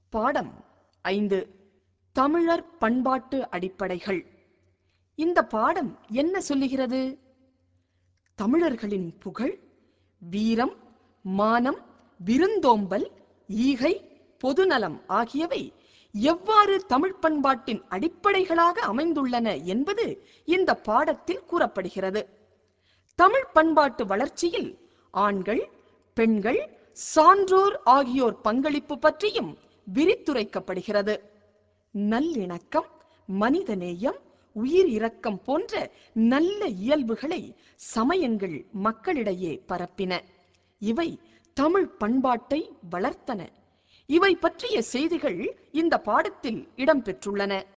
பாடம் ஐந்து தமிழர் பண்பாட்டு அடிப்படைகள் இந்த பாடம் என்ன சொல்லுகிறது தமிழர்களின் புகழ் வீரம் மானம் விருந்தோம்பல் ஈகை பொதுநலம் ஆகியவை எவ்வாறு தமிழ் பண்பாட்டின் அடிப்படைகளாக அமைந்துள்ளன என்பது இந்த பாடத்தில் கூறப்படுகிறது தமிழ் பண்பாட்டு வளர்ச்சியில் ஆண்கள் பெண்கள் சான்றோர் ஆகியோர் பங்களிப்பு பற்றியும் விரித்துரைக்கப்படுகிறது நல்லிணக்கம் மனிதநேயம் உயிர் இரக்கம் போன்ற நல்ல இயல்புகளை சமயங்கள் மக்களிடையே பரப்பின இவை தமிழ் பண்பாட்டை வளர்த்தன இவை பற்றிய செய்திகள் இந்த பாடத்தில் இடம்பெற்றுள்ளன